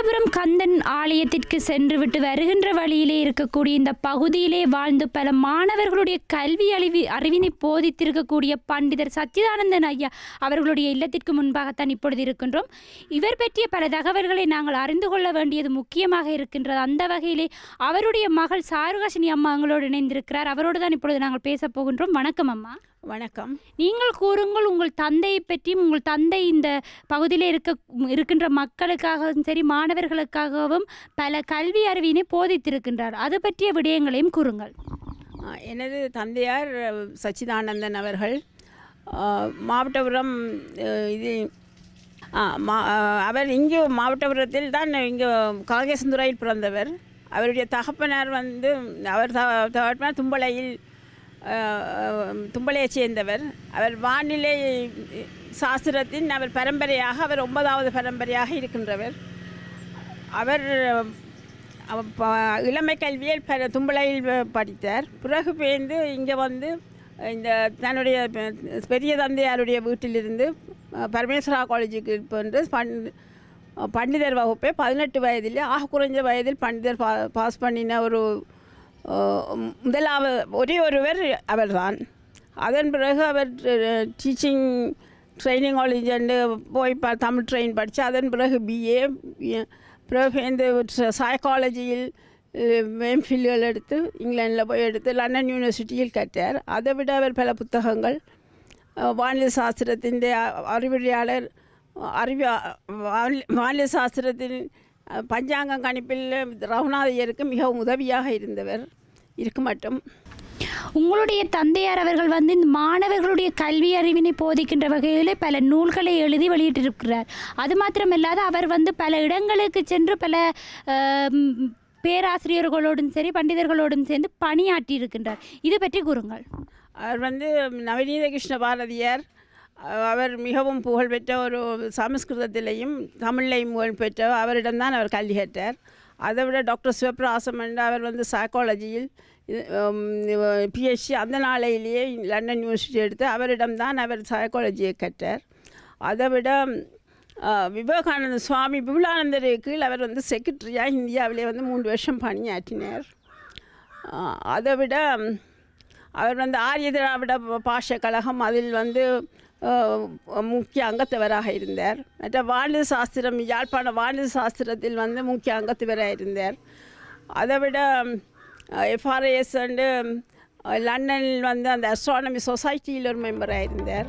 மாமல்லபுரம் கந்தன் ஆலயத்திற்கு சென்று விட்டு வருகின்ற வழியிலே இருக்கக்கூடிய இந்த பகுதியிலே வாழ்ந்து பல மாணவர்களுடைய கல்வி அறிவி அறிவினை போதித்திருக்கக்கூடிய பண்டிதர் சச்சிதானந்தன் ஐயா அவர்களுடைய இல்லத்திற்கு முன்பாகத்தான் இப்பொழுது இருக்கின்றோம் இவர் பற்றிய பல தகவல்களை நாங்கள் அறிந்து கொள்ள வேண்டியது முக்கியமாக இருக்கின்றது அந்த வகையிலே அவருடைய மகள் சாருகாசினி அம்மா எங்களோடு இணைந்திருக்கிறார் அவரோடு தான் இப்பொழுது நாங்கள் பேசப் போகின்றோம் வணக்கம் அம்மா வணக்கம் நீங்கள் கூறுங்கள் உங்கள் தந்தையை பற்றியும் உங்கள் தந்தை இந்த பகுதியில் இருக்க இருக்கின்ற மக்களுக்காகவும் சரி மாணவர்களுக்காகவும் பல கல்வி அறிவினை போதித்திருக்கின்றார் அது பற்றிய விடயங்களையும் கூறுங்கள் ஆ, எனது தந்தையார் அஹ், சச்சிதானந்தன் அவர்கள் ஆ, மாவட்டபுரம் அஹ், இது ஆ, மா ஆ, அவர் இங்கு மாவட்டபுரத்தில் தான் இங்கு காங்கேசந்துறையில் பிறந்தவர் அவருடைய தகப்பனார் வந்து அவர் த தகப்பனார் தும்பளையில் அஹ், தும்பளையைச் சேர்ந்தவர் அவர் வானிலை சாஸ்திரத்தின் அவர் பரம்பரையாக அவர் ஒன்பதாவது பரம்பரையாக இருக்கின்றவர் அவர் அவர் ப- இளமை கல்வியில் ப தும்பளையில் ப- படித்தார் பிறகு பேர்ந்து இங்கே வந்து இந்த தன்னுடைய பெ- பெரிய தந்தையாருடைய வீட்டிலிருந்து அஹ், பரமேஸ்வரா காலேஜுக்கு போன்று பண் பண்டிதர் வகுப்பை பதினெட்டு வயதில் ஆக குறைஞ்ச வயதில் பண்டிதர் பா பாஸ் பண்ணின ஒரு அஹ், முதலாவது ஒரே ஒருவர் அவர்தான் அதன் பிறகு அவர் டீச்சிங் ட்ரைனிங் காலேஜ் போய் ப தமிழ் ட்ரெயின் படித்து அதன் பிறகு பிஏ பிறகு இந்த சைக்காலஜியில் எம்ஃபில்கள் எடுத்து இங்கிலாந்தில் போய் எடுத்து லண்டன் யூனிவர்சிட்டியில் கற்றார் அதை விட அவர் பல புத்தகங்கள் அஹ், வானிலை சாஸ்திரத்தின் அறிவுரையாளர் அறிவு வானிலை- வானிலை சாஸ்திரத்தின் அஹ், பஞ்சாங்கம் கணிப்பில் ரகுநாதையருக்கு மிகவும் உதவியாக இருந்தவர் இருக்க மட்டும் உங்களுடைய தந்தையார் அவர்கள் வந்து இந்த மாணவர்களுடைய கல்வி அறிவினை போதிக்கின்ற வகையில் பல நூல்களை எழுதி வெளியிட்டிருக்கிறார் அது மாத்திரமல்லாது அவர் வந்து பல இடங்களுக்கு சென்று பல ஆம், பேராசிரியர்களோடும் சரி பண்டிதர்களோடும் சேர்ந்து பணியாற்றி இருக்கின்றார் இது பற்றி கூறுங்கள் அவர் வந்து நவநீத கிருஷ்ண பாரதியார் அஹ், அவர் மிகவும் புகழ்பெற்ற ஒரு சமஸ்கிருதத்திலையும் தமிழ்லையும் புகழ்பெற்ற அவரிடம்தான் அவர் கல்வி கற்றார் அதை விட டாக்டர் சிவபிராசம் என்று அவர் வந்து சைக்காலஜியில் பிஹெச்டி அந்த நாளையிலேயே லண்டன் யூனிவர்சிட்டி எடுத்து அவரிடம்தான் அவர் சைக்காலஜியை கற்றார் அதை விட அஹ், விவேகானந்த சுவாமி விபுலானந்தர் கீழ் அவர் வந்து செக்ரட்டரியாக இந்தியாவிலே வந்து மூன்று வருஷம் பணியாற்றினார் அஹ், அதை விட ம், அவர் வந்து ஆரிய திராவிட பாஷை கழகம் அதில் வந்து அஹ், முக்கிய அங்கத்தவராக இருந்தார் மற்ற வானிலை சாஸ்திரம் யாழ்ப்பாண வானிலை சாஸ்திரத்தில் வந்து முக்கிய அங்கத்தவராக இருந்தார் அதை விட எஃப்ஆர்ஏஎஸ் வந்து லண்டனில் வந்து அந்த அஸ்ட்ரானமி சொசைட்டியில் ஒரு மெம்பராக இருந்தார்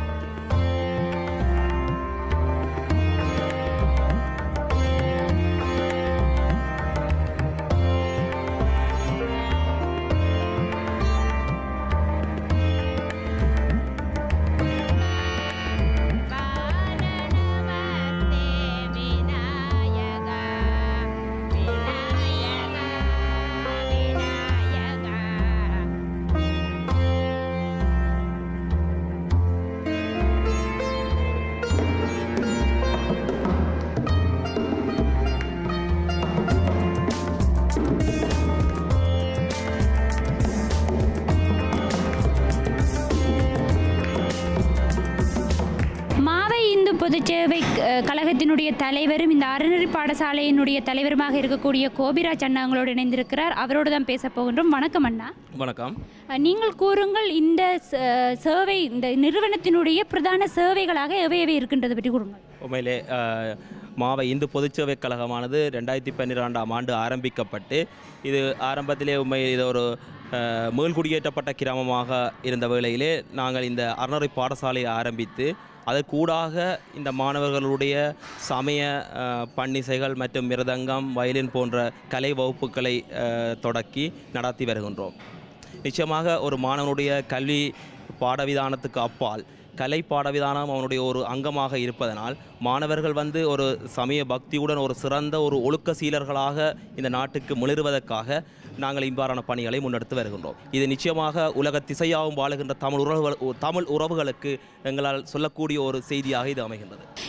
மாவை இந்து பொதுச்சேவை அஹ், கழகத்தினுடைய தலைவரும் இந்த அறநெறி பாடசாலையினுடைய தலைவருமாக இருக்கக்கூடிய கோபிராஜ் அண்ணா எங்களோடு இணைந்திருக்கிறார் அவரோடு தான் பேச போகின்றோம் வணக்கம் அண்ணா வணக்கம் அஹ், நீங்கள் கூறுங்கள் இந்த ச- சேவை இந்த நிறுவனத்தினுடைய பிரதான சேவைகளாக எவை எவை இருக்கின்றது பற்றி கூறுங்கள் உண்மையிலே அஹ், மாவை இந்து பொதுச்சேவை கழகமானது ரெண்டாயிரத்தி பன்னிரெண்டாம் ஆண்டு ஆரம்பிக்கப்பட்டு இது ஆரம்பத்திலே உண்மையில் இது ஒரு அஹ், மீள்குடியேற்றப்பட்ட கிராமமாக இருந்த வேளையிலே நாங்கள் இந்த அறநறை பாடசாலையை ஆரம்பித்து அதற்கூடாக இந்த மாணவர்களுடைய சமய அஹ், பன்னிசைகள் மற்றும் மிருதங்கம் வயலின் போன்ற கலை வகுப்புகளை அஹ், தொடக்கி நடத்தி வருகின்றோம் நிச்சயமாக ஒரு மாணவனுடைய கல்வி பாடவிதானத்துக்கு அப்பால் கலை பாடவிதானம் அவனுடைய ஒரு அங்கமாக இருப்பதனால் மாணவர்கள் வந்து ஒரு சமய பக்தியுடன் ஒரு சிறந்த ஒரு ஒழுக்க சீலர்களாக இந்த நாட்டுக்கு மிளிருவதற்காக நாங்கள் இவ்வாறான பணிகளை முன்னெடுத்து வருகின்றோம் இது நிச்சயமாக உலக திசையாகவும் வாழுகின்ற தமிழ் உறவுகள் தமிழ் உறவுகளுக்கு எங்களால் சொல்லக்கூடிய ஒரு செய்தியாக இது அமைகின்றது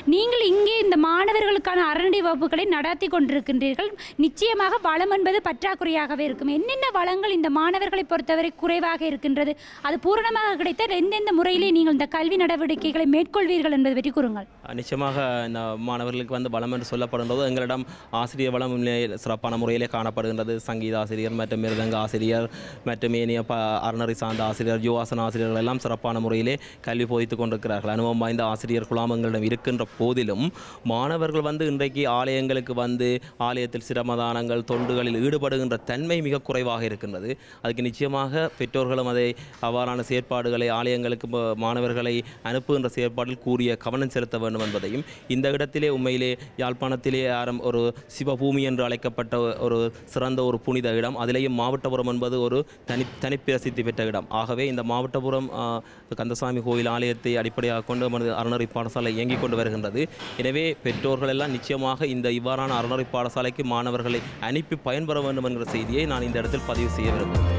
நீங்கள் இங்கே இந்த மாணவர்களுக்கான அறநடை வகுப்புகளை நடத்தி கொண்டிருக்கின்றீர்கள் நிச்சயமாக வளம் என்பது பற்றாக்குறையாகவே இருக்கும் என்னென்ன வளங்கள் இந்த மாணவர்களை பொறுத்தவரை குறைவாக இருக்கின்றது அது பூரணமாக கிடைத்தால் எந்தெந்த முறையிலே நீங்கள் இந்த கல்வி நடவடிக்கைகளை மேற்கொள்வீர்கள் என்பது பற்றி கூறுங்கள் நிச்சயமாக இந்த மாணவர்களுக்கு வந்து பலம் என்று சொல்லப்படும்போது எங்களிடம் ஆசிரியர் வளம் உண்மையிலே சிறப்பான முறையிலே காணப்படுகின்றது சங்கீத ஆசிரியர் மற்றும் மிருதங்க ஆசிரியர் மற்றும் ஏனைய ப அறநறி சார்ந்த ஆசிரியர் யோகாசன ஆசிரியர்கள் எல்லாம் சிறப்பான முறையிலே கல்வி போதித்துக் கொண்டிருக்கிறார்கள் அனுபவம் வாய்ந்த ஆசிரியர் குழாம் எங்களிடம் இருக்கின்ற போதிலும் மாணவர்கள் வந்து இன்றைக்கு ஆலயங்களுக்கு வந்து ஆலயத்தில் சிரமதானங்கள் தொண்டுகளில் ஈடுபடுகின்ற தன்மை மிக குறைவாக இருக்கின்றது அதுக்கு நிச்சயமாக பெற்றோர்களும் அதை அவ்வாறான செயற்பாடுகளை ஆலயங்களுக்கு ம- மாணவர்களை அனுப்புகின்ற செயற்பாட்டில் கூறிய கவனம் செலுத்த வேண்டும் என்பதையும் இந்த இடத்திலே உண்மையிலே யாழ்ப்பாணத்திலே ஆரம் ஒரு சிவபூமி என்று அழைக்கப்பட்ட ஒரு சிறந்த ஒரு புனித இடம் அதிலேயும் மாவட்டபுரம் என்பது ஒரு தனி தனிப்பிரசித்தி பெற்ற இடம் ஆகவே இந்த மாவட்டபுரம் ஆ, கந்தசாமி கோயில் ஆலயத்தை அடிப்படையாக கொண்டு நமது அறநறி பாடசாலை இயங்கிக் கொண்டு வருகின்றது எனவே பெற்றோர்கள் எல்லாம் நிச்சயமாக இந்த இவ்வாறான அறநறி பாடசாலைக்கு மாணவர்களை அனுப்பி பயன்பெற வேண்டும் என்கிற செய்தியை நான் இந்த இடத்தில் பதிவு செய்ய விரும்புகிறேன்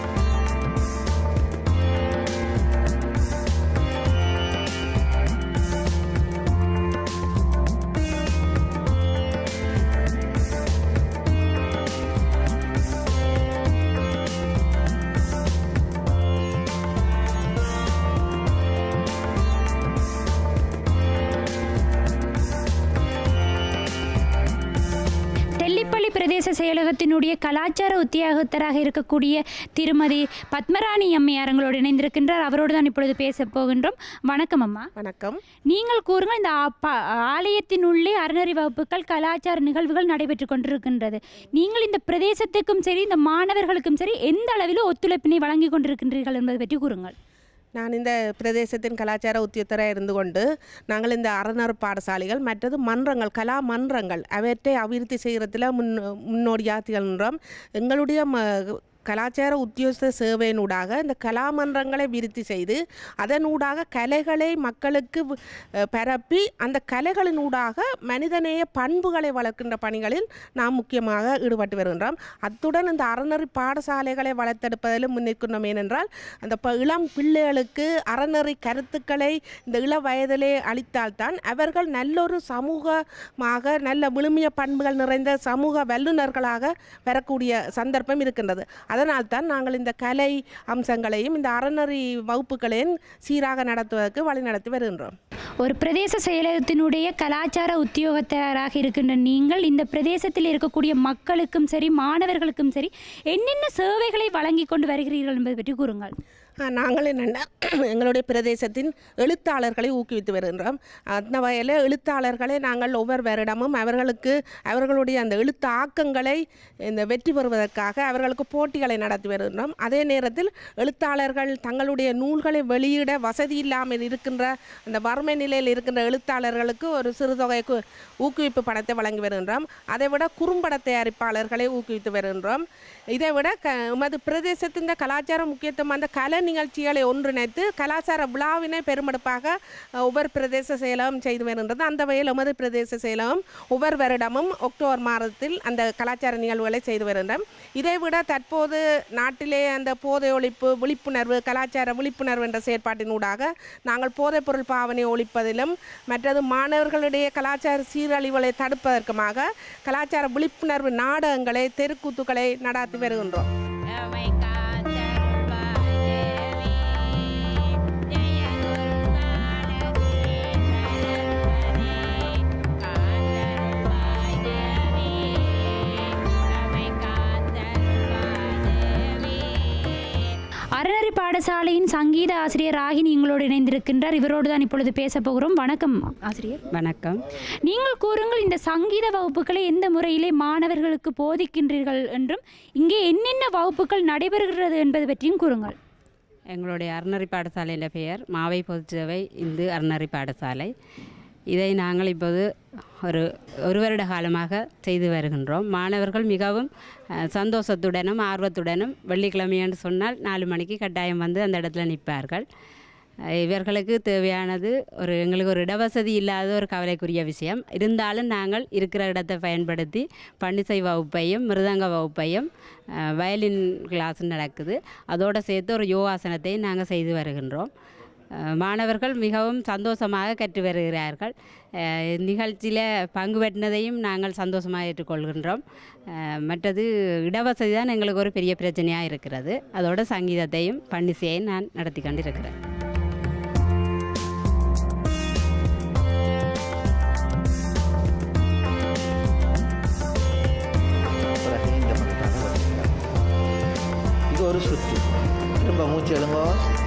தெல்லிப்பள்ளி பிரதேச செயலகத்தினுடைய கலாச்சார உத்தியோகத்தராக இருக்கக்கூடிய திருமதி பத்மராணி அம்மையார் எங்களோடு இணைந்திருக்கின்றார் அவரோடு தான் இப்பொழுது பேச போகின்றோம் வணக்கம் அம்மா வணக்கம் நீங்கள் கூறுங்கள் இந்த அப்ப- ஆலயத்தினுள்ளே அறநறி வகுப்புகள் கலாச்சார நிகழ்வுகள் நடைபெற்று கொண்டிருக்கின்றது நீங்கள் இந்த பிரதேசத்துக்கும் சரி இந்த மாணவர்களுக்கும் சரி எந்த அளவில் ஒத்துழைப்பினை வழங்கி கொண்டிருக்கின்றீர்கள் என்பது பற்றி கூறுங்கள் நான் இந்த பிரதேசத்தின் கலாச்சார உத்தியோகத்தராக இருந்து கொண்டு நாங்கள் இந்த அறநர் பாடசாலைகள் மற்றது மன்றங்கள் கலா மன்றங்கள் அவற்றை அபிவிருத்தி செய்கிறதுல முன் முன்னோடியாக திகழ்கின்றோம் எங்களுடைய ம கலாச்சார உத்தியோக சேவையினூடாக இந்த கலாமன்றங்களை விருத்தி செய்து அதனூடாக கலைகளை மக்களுக்கு வு- அஹ் பரப்பி அந்த கலைகளினூடாக மனிதநேய பண்புகளை வளர்க்கின்ற பணிகளில் நாம் முக்கியமாக ஈடுபட்டு வருகின்றோம் அத்துடன் இந்த அறநெறி பாடசாலைகளை வளர்த்தெடுப்பதிலும் முன்னிற்கின்றோம் ஏனென்றால் அந்த ப இளம் பிள்ளைகளுக்கு அறநெறி கருத்துக்களை இந்த இள வயதிலே அளித்தால்தான் அவர்கள் நல்லொரு சமூகமாக நல்ல விழுமிய பண்புகள் நிறைந்த சமூக வல்லுநர்களாக வரக்கூடிய சந்தர்ப்பம் இருக்கின்றது அதனால்தான் நாங்கள் இந்த கலை அம்சங்களையும் இந்த அறநெறி வகுப்புகளையும் சீராக நடத்துவதற்கு வழிநடத்தி வருகின்றோம் ஒரு பிரதேச செயலகத்தினுடைய கலாச்சார உத்தியோகத்தராக இருக்கின்ற நீங்கள் இந்த பிரதேசத்தில் இருக்கக்கூடிய மக்களுக்கும் சரி மாணவர்களுக்கும் சரி என்னென்ன சேவைகளை வழங்கி கொண்டு வருகிறீர்கள் என்பது பற்றி கூறுங்கள் ஆ, நாங்கள் என்னென்னா எங்களுடைய பிரதேசத்தின் எழுத்தாளர்களை ஊக்குவித்து வருகின்றோம் அந்த வகையில் எழுத்தாளர்களை நாங்கள் ஒவ்வொரு வருடமும் அவர்களுக்கு அவர்களுடைய அந்த எழுத்து ஆக்கங்களை இந்த வெற்றி பெறுவதற்காக அவர்களுக்கு போட்டிகளை நடத்தி வருகின்றோம் அதே நேரத்தில் எழுத்தாளர்கள் தங்களுடைய நூல்களை வெளியிட வசதி இல்லாமல் இருக்கின்ற அந்த வறுமை நிலையில் இருக்கின்ற எழுத்தாளர்களுக்கு ஒரு சிறுதொகை கு- ஊக்குவிப்பு பணத்தை வழங்கி வருகின்றோம் அதை விட குறும்பட தயாரிப்பாளர்களை ஊக்குவித்து வருகின்றோம் இதை விட க எமது பிரதேசத்தின் கலாச்சார முக்கியத்துவம் அந்த கலை நிகழ்ச்சிகளை ஒன்றிணைத்து கலாச்சார விழாவினை பெருமெடுப்பாக அஹ், ஒவ்வொரு பிரதேச செயலகம் செய்து வருகின்றது அந்த வகையில் எமது பிரதேச செயலகம் ஒவ்வொரு வருடமும் அக்டோபர் மாதத்தில் அந்த கலாச்சார நிகழ்வுகளை செய்து வருகின்றோம் இதை விட தற்போது நாட்டிலே அந்த போதை ஒழிப்பு விழிப்புணர்வு கலாச்சார விழிப்புணர்வு என்ற செயற்பாட்டினூடாக நாங்கள் போதைப்பொருள் பாவனை ஒழிப்பதிலும் மற்றது மாணவர்களுடைய கலாச்சார சீரழிவுகளை தடுப்பதற்குமாக கலாச்சார விழிப்புணர்வு நாடகங்களை தெருக்கூத்துக்களை நடாத்தி வருகின்றோம் அறநெறி பாடசாலையின் சங்கீத ஆசிரியர் ராகினி எங்களோடு இணைந்திருக்கின்றார் இவரோடு தான் இப்பொழுது பேச போகிறோம் வணக்கம் ஆசிரியர் வணக்கம் நீங்கள் கூறுங்கள் இந்த சங்கீத வகுப்புகளை எந்த முறையிலே மாணவர்களுக்கு போதிக்கின்றீர்கள் என்றும் இங்கே என்னென்ன வகுப்புகள் நடைபெறுகிறது என்பது பற்றியும் கூறுங்கள் எங்களுடைய அறநறி பாடசாலையின் பெயர் மாவை பொதுச்சேவை இந்து அறநறி பாடசாலை இதை நாங்கள் இப்போது ஒரு ஒரு வருட காலமாக செய்து வருகின்றோம் மாணவர்கள் மிகவும் அஹ், சந்தோஷத்துடனும் ஆர்வத்துடனும் வெள்ளிக்கிழமை என்று சொன்னால் நாலு மணிக்கு கட்டாயம் வந்து அந்த இடத்துல நிற்பார்கள் அஹ், இவர்களுக்கு தேவையானது ஒரு எங்களுக்கு ஒரு இடவசதி இல்லாத ஒரு கவலைக்குரிய விஷயம் இருந்தாலும் நாங்கள் இருக்கிற இடத்தை பயன்படுத்தி பன்னிசை வகுப்பையும் மிருதங்க வகுப்பையும் அஹ், வயலின் கிளாஸ் நடக்குது அதோடு சேர்த்து ஒரு யோகாசனத்தையும் நாங்கள் செய்து வருகின்றோம் அஹ், மாணவர்கள் மிகவும் சந்தோஷமாக கற்று வருகிறார்கள் அஹ், நிகழ்ச்சியில் பங்கு பெற்றினதையும் நாங்கள் சந்தோஷமாக ஏற்றுக்கொள்கின்றோம் அஹ், மற்றது இடவசதி தான் எங்களுக்கு ஒரு பெரிய பிரச்சனையாக இருக்கிறது அதோட சங்கீதத்தையும் பன்னிசையையும் நான் நடத்தி கொண்டிருக்கிறேன் பிறகு இந்த மனதாக வருகிறார் இது ஒரு சுற்று திரும்ப மூச்சு எழுங்கோ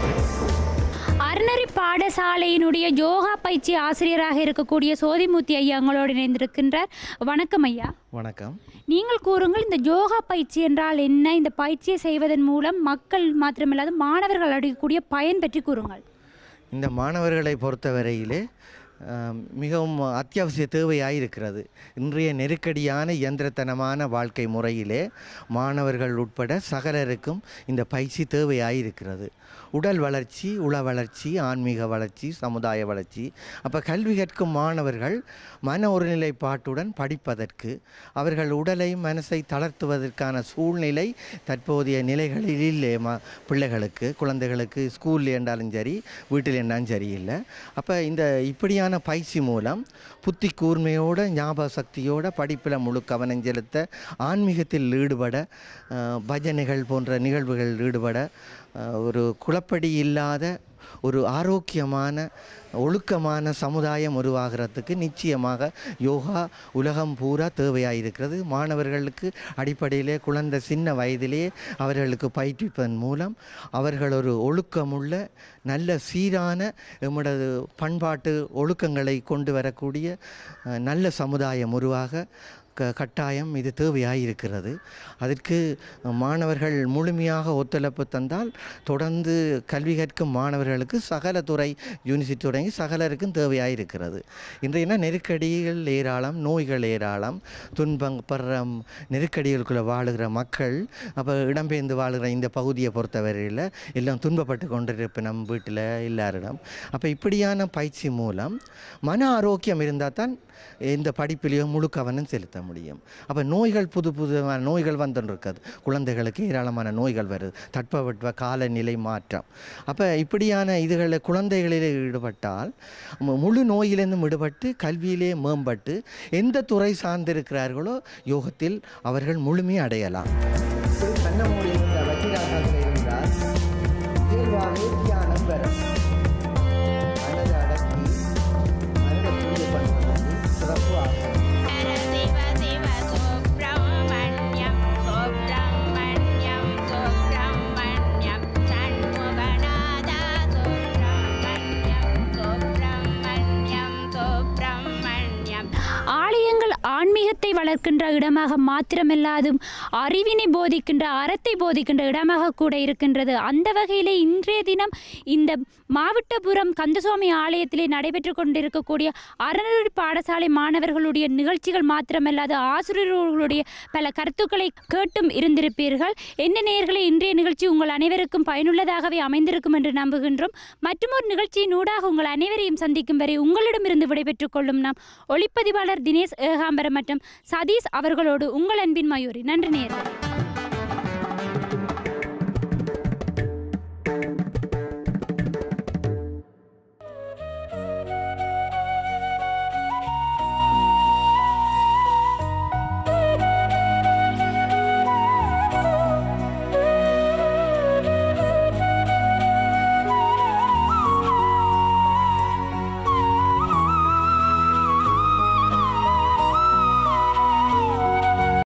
அறநெறி பாடசாலையினுடைய யோகா பயிற்சி ஆசிரியராக இருக்கக்கூடிய சோதிமூர்த்தி ஐயா எங்களோடு இணைந்திருக்கின்றார் வணக்கம் ஐயா வணக்கம் நீங்கள் கூறுங்கள் இந்த யோகா பயிற்சி என்றால் என்ன இந்த பயிற்சியை செய்வதன் மூலம் மக்கள் மாத்திரமில்லாது மாணவர்கள் அடையக்கூடிய பயன் பற்றி கூறுங்கள் இந்த மாணவர்களை பொறுத்தவரையிலே ஆம், மிகவும் அத்தியாவசிய தேவையாக இருக்கிறது இன்றைய நெருக்கடியான இயந்திரத்தனமான வாழ்க்கை முறையிலே மாணவர்கள் உட்பட சகலருக்கும் இந்த பயிற்சி தேவையாக இருக்கிறது உடல் வளர்ச்சி உள வளர்ச்சி ஆன்மீக வளர்ச்சி சமுதாய வளர்ச்சி அப்போ கல்வி கற்கும் மாணவர்கள் மன ஒருநிலைப்பாட்டுடன் படிப்பதற்கு அவர்கள் உடலை மனசை தளர்த்துவதற்கான சூழ்நிலை தற்போதைய நிலைகளில் இல்லை மா பிள்ளைகளுக்கு குழந்தைகளுக்கு ஸ்கூலில் என்றாலும் சரி வீட்டில் என்றாலும் சரி இல்லை அப்போ இந்த இப்படியான பயிற்சி மூலம் புத்தி கூர்மையோட ஞாபக சக்தியோட படிப்பில் முழு கவனம் செலுத்த ஆன்மீகத்தில் ஈடுபட அஹ், பஜனைகள் போன்ற நிகழ்வுகள் ஈடுபட அஹ், ஒரு குழப்படி இல்லாத ஒரு ஆரோக்கியமான ஒழுக்கமான சமுதாயம் உருவாகிறதுக்கு நிச்சயமாக யோகா உலகம் பூரா தேவையாக இருக்கிறது மாணவர்களுக்கு அடிப்படையிலே குழந்தை சின்ன வயதிலே அவர்களுக்கு பயிற்றுவிப்பதன் மூலம் அவர்கள் ஒரு ஒழுக்கமுள்ள நல்ல சீரான எமது பண்பாட்டு ஒழுக்கங்களை கொண்டு வரக்கூடிய அஹ், நல்ல சமுதாயம் உருவாக க கட்டாயம் இது தேவையாக இருக்கிறது அதற்கு மாணவர்கள் முழுமையாக ஒத்துழைப்பு தந்தால் தொடர்ந்து கல்வி கற்கும் மாணவர்களுக்கு சகல துறை யூனிவர்சிட்டி தொடங்கி சகலருக்கும் தேவையாக இருக்கிறது இன்றைய நெருக்கடிகள் ஏராளம் நோய்கள் ஏராளம் துன்பம் படுற நெருக்கடிகளுக்குள்ளே வாழுகிற மக்கள் அப்போ இடம்பெயர்ந்து வாழுகிற இந்த பகுதியை பொறுத்தவரையில் எல்லாம் துன்பப்பட்டு கொண்டிருப்ப நம் வீட்டில் எல்லாரிடம் அப்போ இப்படியான பயிற்சி மூலம் மன ஆரோக்கியம் இருந்தால் தான் இந்த படிப்பிலேயோ முழு கவனம் செலுத்த முடியும் அப்போ நோய்கள் புது புதுமான நோய்கள் வந்துன்னு இருக்காது குழந்தைகளுக்கு ஏராளமான நோய்கள் வருது தட்பவெட்ப காலநிலை மாற்றம் அப்போ இப்படியான இதுகளில் குழந்தைகளில் ஈடுபட்டால் மு- முழு நோயிலிருந்தும் விடுபட்டு கல்வியிலே மேம்பட்டு எந்த துறை சார்ந்திருக்கிறார்களோ யோகத்தில் அவர்கள் முழுமையை அடையலாம் கண்ண மூடி இருந்த வஜ்ராசனத்தில் இருந்தால் இயல்பாகவே தியானம் வரும் மனதை அடக்கி மனதை பூஜை பண்ணுவதற்கு சிறப்பு ஆகும் சிவ சிவ சுப்பிரமணியம் சுப்பிரமணியம் சுப்பிரமணியம் சண்முகநாதா சுப்பிரமணியம் சுப்பிரமணியம் சுப்பிரமணியம் ஆலயங்கள் ஆன்மீகத்தை வளர்க்கின்ற இடமாக மாத்திரமல்லாதும் அறிவினை போதிக்கின்ற அறத்தை போதிக்கின்ற இடமாக கூட இருக்கின்றது அந்த வகையிலே இன்றைய தினம் இந்த மாவட்டபுரம் கந்தசுவாமி ஆலயத்திலே நடைபெற்று கொண்டிருக்கக்கூடிய அறநெறி பாடசாலை மாணவர்களுடைய நிகழ்ச்சிகள் மாத்திரமல்லாது ஆசிரியர்களுடைய பல கருத்துக்களை கேட்டும் இருந்திருப்பீர்கள் என்ன நேயர்களே இன்றைய நிகழ்ச்சி உங்கள் அனைவருக்கும் பயனுள்ளதாகவே அமைந்திருக்கும் என்று நம்புகின்றோம் மற்றொரு நிகழ்ச்சியின் ஊடாக உங்கள் அனைவரையும் சந்திக்கும் வரை உங்களிடமிருந்து விடைபெற்றுக் கொள்ளும் நாம் ஒளிப்பதிவாளர் தினேஷ் ஏகாம்பரம் மற்றும் சதீஷ் அவர்களோடு உங்கள் அன்பின் மயூரி நன்றி நேயர்களே